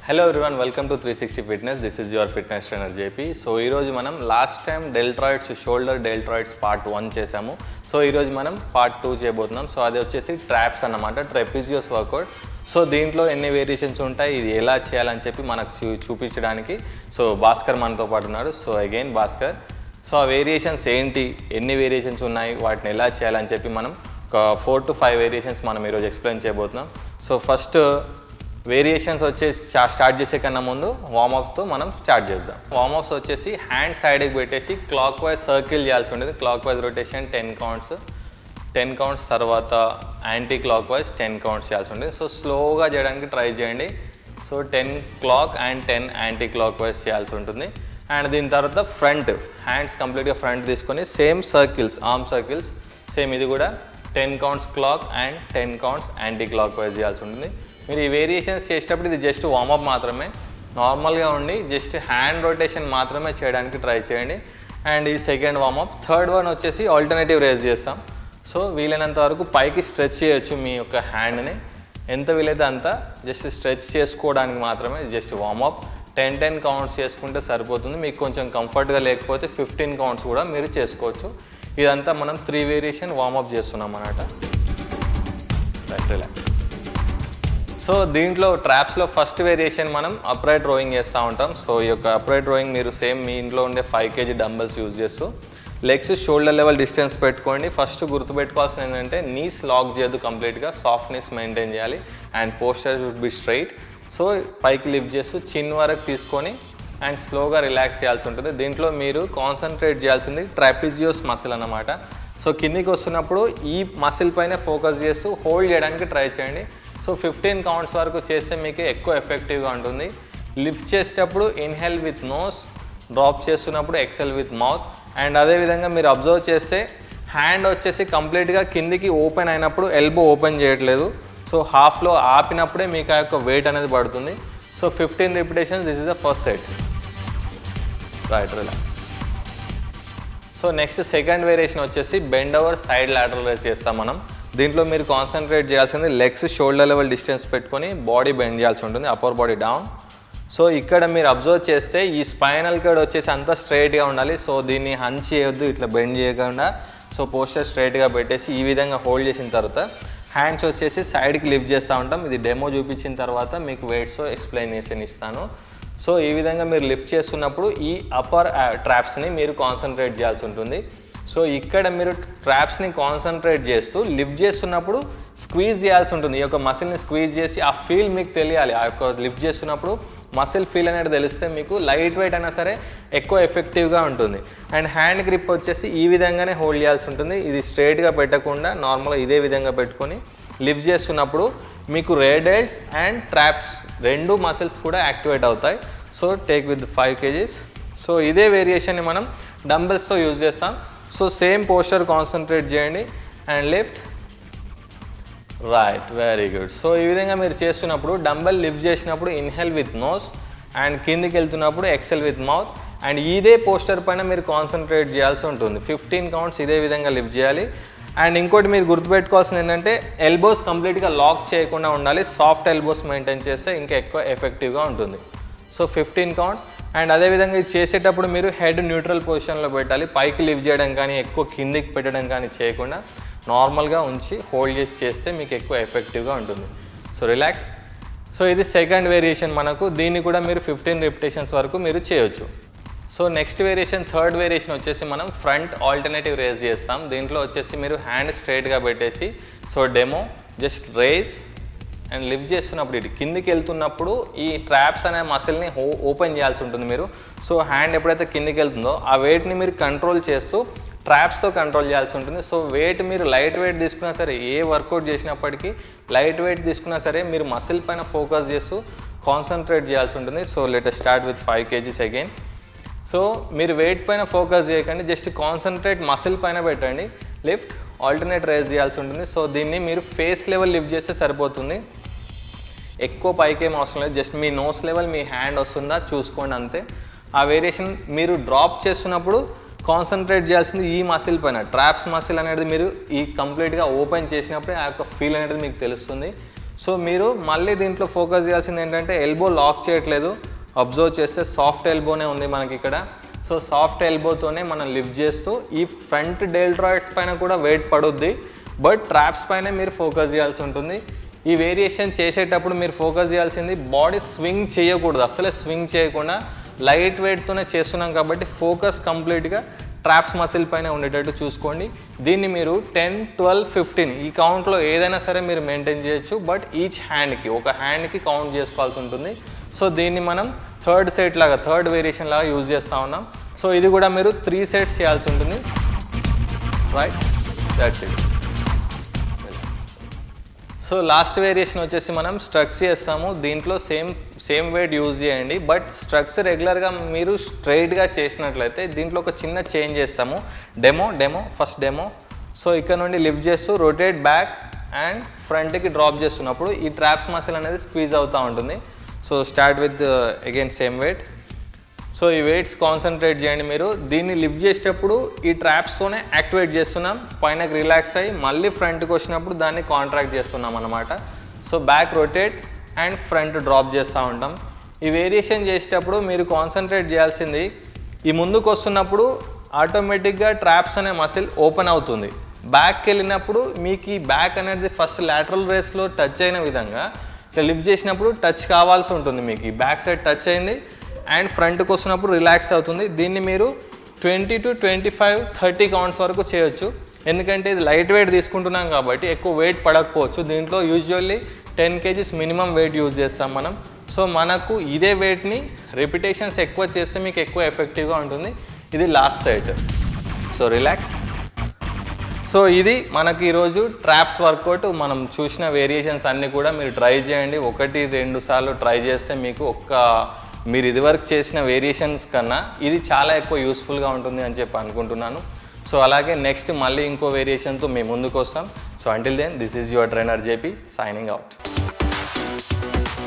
hello everyone welcome to three sixty fitness this is your fitness trainer JP so ఈరోజు మనం last time deltoids shoulder deltoids part one చేసాము so ఈరోజు మనం part two చేయబోతున్నాం so అది వచ్చేసి traps అన్నమాట ట్రెపిజియస్ వర్కౌట్ సో దీంట్లో ఎన్ని వేరియేషన్స్ ఉంటాయి ఇది ఎలా చేయాలని చెప్పి మనకు చూ చూపించడానికి సో భాస్కర్ మనతో పాటు ఉన్నారు సో అగైన్ భాస్కర్ సో ఆ వేరియేషన్స్ ఏంటి ఎన్ని వేరియేషన్స్ ఉన్నాయి వాటిని ఎలా చేయాలని చెప్పి మనం ఒక ఫోర్ టు ఫైవ్ వేరియేషన్స్ మనం ఈరోజు ఎక్స్ప్లెయిన్ చేయబోతున్నాం సో ఫస్ట్ వేరియేషన్స్ వచ్చేసి చా- స్టార్ట్ చేసే కన్నా ముందు వార్మప్తో మనం స్టార్ట్ చేద్దాం వార్మప్స్ వచ్చేసి హ్యాండ్ సైడ్కి పెట్టేసి క్లాక్ వైజ్ సర్కిల్ చేయాల్సి ఉంటుంది clockwise rotation ten counts ten counts తర్వాత anticlockwise ten counts చేయాల్సి ఉంటుంది సో స్లోగా చేయడానికి ట్రై చేయండి so ten clock and ten anticlockwise చేయాల్సి ఉంటుంది అండ్ దీని తర్వాత ఫ్రంట్ హ్యాండ్స్ కంప్లీట్గా ఫ్రంట్ తీసుకొని same circles arm circles same ఇది కూడా ten counts clock and ten counts anticlockwise చేయాల్సి ఉంటుంది మీరు ఈ వేరియేషన్స్ చేసేటప్పుడు ఇది జస్ట్ వార్మప్ మాత్రమే నార్మల్గా ఉండి జస్ట్ హ్యాండ్ రొటేషన్ మాత్రమే చేయడానికి ట్రై చేయండి అండ్ ఈ సెకండ్ వార్మప్ థర్డ్ వన్ వచ్చేసి ఆల్టర్నేటివ్ రేస్ చేస్తాం సో వీలైనంత వరకు పైకి స్ట్రెచ్ చేయొచ్చు మీ యొక్క హ్యాండ్ని ఎంత వీలైతే అంత జస్ట్ స్ట్రెచ్ చేసుకోవడానికి మాత్రమే just warmup ten ten counts చేసుకుంటే సరిపోతుంది మీకు కొంచెం కంఫర్ట్గా లేకపోతే ఫిఫ్టీన్ కౌంట్స్ కూడా మీరు చేసుకోవచ్చు ఇదంతా మనం త్రీ వేరియేషన్ వార్మప్ చేస్తున్నాం అన్నమాట రైట్ రిలాక్స్ సో దీంట్లో ట్రాప్స్లో ఫస్ట్ వేరియేషన్ మనం అప్రైట్ రోయింగ్ చేస్తూ ఉంటాం సో ఈ యొక్క అప్రైట్ రోయింగ్ మీరు సేమ్ మీ ఇంట్లో ఉండే ఫైవ్ కేజీ డంబల్స్ యూజ్ చేస్తూ లెగ్స్ షోల్డర్ లెవెల్ డిస్టెన్స్ పెట్టుకోండి ఫస్ట్ గుర్తుపెట్టుకోవాల్సింది ఏంటంటే నీస్ లాక్ చేయదు కంప్లీట్గా సాఫ్ట్నెస్ మెయింటైన్ చేయాలి and posture should be straight so పైకి లిఫ్ట్ చేస్తూ చిన్ వరకు తీసుకొని అండ్ స్లోగా రిలాక్స్ చేయాల్సి ఉంటుంది దీంట్లో మీరు కాన్సన్ట్రేట్ చేయాల్సింది ట్రాపిజియోస్ మసిల్ అన్నమాట సో కిందికి వస్తున్నప్పుడు ఈ మసిల్ పైన ఫోకస్ చేస్తూ హోల్డ్ చేయడానికి ట్రై చేయండి సో ఫిఫ్టీన్ కౌంట్స్ వరకు చేస్తే మీకు ఎక్కువ ఎఫెక్టివ్గా ఉంటుంది లిఫ్ట్ చేసేటప్పుడు ఇన్హెల్ విత్ నోస్ డ్రాప్ చేస్తున్నప్పుడు ఎక్సెల్ విత్ మౌత్ అండ్ అదేవిధంగా మీరు అబ్జర్వ్ చేస్తే హ్యాండ్ వచ్చేసి కంప్లీట్గా కిందికి ఓపెన్ అయినప్పుడు ఎల్బో ఓపెన్ చేయట్లేదు సో హాఫ్లో ఆపినప్పుడే మీకు ఆ యొక్క వెయిట్ అనేది పడుతుంది so fifteen repetitions this is the first set right relax so next second variation వచ్చేసి bend over side lateral raise చేస్తాం మనం దీంట్లో మీరు కాన్సన్ట్రేట్ చేయాల్సింది లెగ్స్ షోల్డర్ లెవెల్ డిస్టెన్స్ పెట్టుకొని బాడీ బెండ్ చేయాల్సి ఉంటుంది అప్పర్ బాడీ డౌన్ సో ఇక్కడ మీరు అబ్జర్వ్ చేస్తే ఈ స్పైనల్ కార్డ్ వచ్చేసి అంతా స్ట్రైట్గా ఉండాలి సో దీన్ని హంచ్ చేయొద్దు ఇట్లా బెండ్ చేయకుండా సో పోస్టర్ స్ట్రైట్గా పెట్టేసి ఈ విధంగా హోల్డ్ చేసిన తర్వాత హ్యాండ్స్ వచ్చేసి సైడ్కి లిఫ్ట్ చేస్తూ ఉంటాం ఇది డెమో చూపించిన తర్వాత మీకు వెయిట్స్తో ఎక్స్ప్లెయినేషన్ ఇస్తాను సో ఈ విధంగా మీరు లిఫ్ట్ చేస్తున్నప్పుడు ఈ అప్పర్ ట్రాప్స్ని మీరు కాన్సన్ట్రేట్ చేయాల్సి ఉంటుంది సో ఇక్కడ మీరు ట్రాప్స్ని కాన్సన్ట్రేట్ చేస్తూ లిఫ్ట్ చేస్తున్నప్పుడు స్క్వీజ్ చేయాల్సి ఉంటుంది ఈ యొక్క మసిల్ని స్క్వీజ్ చేసి ఆ ఫీల్ మీకు తెలియాలి ఆ యొక్క లిఫ్ట్ చేస్తున్నప్పుడు మసిల్ ఫీల్ అనేది తెలిస్తే మీకు లైట్ వెయిట్ అయినా సరే ఎక్కువ ఎఫెక్టివ్గా ఉంటుంది అండ్ హ్యాండ్ గ్రిప్ వచ్చేసి ఈ విధంగానే హోల్డ్ చేయాల్సి ఉంటుంది ఇది స్ట్రైట్గా పెట్టకుండా నార్మల్గా ఇదే విధంగా పెట్టుకొని లిఫ్ట్ చేస్తున్నప్పుడు మీకు రేడైల్స్ అండ్ ట్రాప్స్ రెండు మసిల్స్ కూడా యాక్టివేట్ అవుతాయి so take with five KGs so ఇదే వేరియేషన్ని మనం డంబెల్స్తో యూజ్ చేస్తాం సో సేమ్ పోస్టర్ కాన్సన్ట్రేట్ చేయండి and lift right very good so ఈ విధంగా మీరు చేస్తున్నప్పుడు డంబెల్ లిఫ్ట్ చేసినప్పుడు ఇన్హెల్ విత్ నోస్ అండ్ కిందికి వెళ్తున్నప్పుడు ఎక్సెల్ విత్ మౌత్ అండ్ ఇదే పోస్టర్ పైన మీరు కాన్సన్ట్రేట్ చేయాల్సి ఉంటుంది ఫిఫ్టీన్ కౌంట్స్ ఇదే విధంగా లిఫ్ట్ చేయాలి అండ్ ఇంకోటి మీరు గుర్తుపెట్టుకోవాల్సింది ఏంటంటే ఎల్బోస్ కంప్లీట్గా లాక్ చేయకుండా ఉండాలి సాఫ్ట్ ఎల్బోస్ మెయింటైన్ చేస్తే ఇంకా ఎక్కువ ఎఫెక్టివ్గా ఉంటుంది సో ఫిఫ్టీన్ కౌంట్స్ అండ్ అదేవిధంగా ఇది చేసేటప్పుడు మీరు హెడ్ న్యూట్రల్ పొజిషన్లో పెట్టాలి పైకి లిఫ్ట్ చేయడం కానీ ఎక్కువ కిందికి పెట్టడం కానీ చేయకుండా నార్మల్గా ఉంచి హోల్డ్ చేసి చేస్తే మీకు ఎక్కువ ఎఫెక్టివ్గా ఉంటుంది సో రిలాక్స్ సో ఇది సెకండ్ వేరియేషన్ మనకు దీన్ని కూడా మీరు ఫిఫ్టీన్ రిపిటేషన్స్ వరకు మీరు చేయొచ్చు so next variation third variation వచ్చేసి మనం ఫ్రంట్ ఆల్టర్నేటివ్ రేస్ చేస్తాం దీంట్లో వచ్చేసి మీరు హ్యాండ్ స్ట్రైట్గా పెట్టేసి so demo just raise and lift చేస్తున్నప్పుడు ఇటు కిందికి వెళ్తున్నప్పుడు ఈ ట్రాప్స్ అనే మసిల్ని ఓపెన్ చేయాల్సి ఉంటుంది మీరు సో హ్యాండ్ ఎప్పుడైతే కిందికి వెళ్తుందో ఆ వెయిట్ని మీరు కంట్రోల్ చేస్తూ ట్రాప్స్తో కంట్రోల్ చేయాల్సి ఉంటుంది సో వెయిట్ మీరు లైట్ వెయిట్ తీసుకున్నా సరే ఏ వర్కౌట్ చేసినప్పటికీ లైట్ వెయిట్ తీసుకున్నా సరే మీరు మసిల్ పైన ఫోకస్ చేస్తూ కాన్సన్ట్రేట్ చేయాల్సి ఉంటుంది so let start with five KGs again so మీరు వెయిట్ పైన ఫోకస్ చేయకండి జస్ట్ కాన్సన్ట్రేట్ మసిల్ పైన పెట్టండి లిఫ్ట్ ఆల్టర్నేట్ రైజ్ చేయాల్సి ఉంటుంది సో దీన్ని మీరు ఫేస్ లెవెల్ లిఫ్ట్ చేస్తే సరిపోతుంది ఎక్కువ పైకేం అవసరం లేదు జస్ట్ మీ నోస్ లెవెల్ మీ హ్యాండ్ వస్తుందా చూసుకోండి అంతే ఆ వేరియేషన్ మీరు డ్రాప్ చేస్తున్నప్పుడు కాన్సన్ట్రేట్ చేయాల్సింది ఈ మసిల్ పైన ట్రాప్స్ మసిల్ అనేది మీరు ఈ కంప్లీట్గా ఓపెన్ చేసినప్పుడే ఆ యొక్క ఫీల్ అనేది మీకు తెలుస్తుంది సో మీరు మళ్ళీ దీంట్లో ఫోకస్ చేయాల్సింది ఏంటంటే ఎల్బో లాక్ చేయట్లేదు అబ్జర్వ్ చేస్తే సాఫ్ట్ ఎల్బోనే ఉంది మనకి ఇక్కడ సో సాఫ్ట్ ఎల్బోతోనే మనం లిఫ్ట్ చేస్తూ ఈ ఫ్రంట్ డెల్ట్రాయిడ్స్ పైన కూడా వెయిట్ పడుద్ది బట్ ట్రాప్స్ పైన మీరు ఫోకస్ చేయాల్సి ఉంటుంది ఈ వేరియేషన్ చేసేటప్పుడు మీరు ఫోకస్ చేయాల్సింది బాడీ స్వింగ్ చేయకూడదు అసలే స్వింగ్ చేయకుండా లైట్ వెయిట్తోనే చేస్తున్నాం కాబట్టి ఫోకస్ కంప్లీట్గా ట్రాప్స్ మసిల్ పైన ఉండేటట్టు చూసుకోండి దీన్ని మీరు టెన్ ట్వెల్వ్ ఫిఫ్టీన్ ఈ కౌంట్లో ఏదైనా సరే మీరు మెయింటైన్ చేయొచ్చు బట్ ఈచ్ హ్యాండ్కి ఒక హ్యాండ్కి కౌంట్ చేసుకోవాల్సి ఉంటుంది సో దీన్ని మనం థర్డ్ సెట్ లాగా థర్డ్ వేరియేషన్ లాగా యూజ్ చేస్తూ ఉన్నాం సో ఇది కూడా మీరు త్రీ సెట్స్ చేయాల్సి ఉంటుంది right that's it so last variation వచ్చేసి మనం స్ట్రక్స్ చేస్తాము దీంట్లో సేమ్ సేమ్ వెయిట్ యూజ్ చేయండి బట్ స్ట్రక్స్ రెగ్యులర్గా మీరు స్ట్రైట్గా చేసినట్లయితే దీంట్లో ఒక చిన్న చేంజ్ చేస్తాము demo demo first demo so ఇక్కడ నుండి లిఫ్ట్ చేస్తూ రొటేట్ బ్యాక్ అండ్ ఫ్రంట్కి డ్రాప్ చేస్తున్నప్పుడు ఈ ట్రాప్స్ మసిల్ అనేది స్క్వీజ్ అవుతూ ఉంటుంది so start with again same weight so ఈ వెయిట్స్ కాన్సన్ట్రేట్ చేయండి మీరు దీన్ని లిఫ్ట్ చేసేటప్పుడు ఈ ట్రాప్స్తోనే యాక్టివేట్ చేస్తున్నాం పైనకి రిలాక్స్ అయ్యి మళ్ళీ ఫ్రంట్కి వచ్చినప్పుడు దాన్ని కాంట్రాక్ట్ చేస్తున్నాం అనమాట so back rotate and front drop చేస్తూ ఉంటాం ఈ వేరియేషన్ చేసేటప్పుడు మీరు కాన్సన్ట్రేట్ చేయాల్సింది ఈ ముందుకు వస్తున్నప్పుడు ఆటోమేటిక్గా ట్రాప్స్ అనే మసిల్ ఓపెన్ అవుతుంది బ్యాక్కి వెళ్ళినప్పుడు మీకు ఈ బ్యాక్ అనేది ఫస్ట్ లాటరల్ రేస్లో టచ్ అయిన విధంగా ఇట్లా లిఫ్ట్ చేసినప్పుడు టచ్ కావాల్సి ఉంటుంది మీకు ఈ బ్యాక్ సైడ్ టచ్ అయింది అండ్ ఫ్రంట్కి వస్తున్నప్పుడు రిలాక్స్ అవుతుంది దీన్ని మీరు twenty to twenty five thirty counts వరకు చేయొచ్చు ఎందుకంటే ఇది లైట్ వెయిట్ తీసుకుంటున్నాం కాబట్టి ఎక్కువ వెయిట్ పడకపోవచ్చు దీంట్లో usually ten KGs minimum weight use చేస్తాం మనం సో మనకు ఇదే వెయిట్ని రెపిటేషన్స్ ఎక్కువ చేస్తే మీకు ఎక్కువ ఎఫెక్టివ్గా ఉంటుంది ఇది last side so relax so ఇది మనకి ఈరోజు ట్రాప్స్ వర్కౌట్ మనం చూసిన వేరియేషన్స్ అన్నీ కూడా మీరు ట్రై చేయండి ఒకటి రెండు సార్లు ట్రై చేస్తే మీకు ఒక్క మీరు ఇదివరకు చేసిన వేరియేషన్స్ కన్నా ఇది చాలా ఎక్కువ యూస్ఫుల్గా ఉంటుంది అని చెప్పి అనుకుంటున్నాను సో అలాగే నెక్స్ట్ మళ్ళీ ఇంకో వేరియేషన్తో మేము ముందుకు వస్తాం so until then this is your trainer JP signing out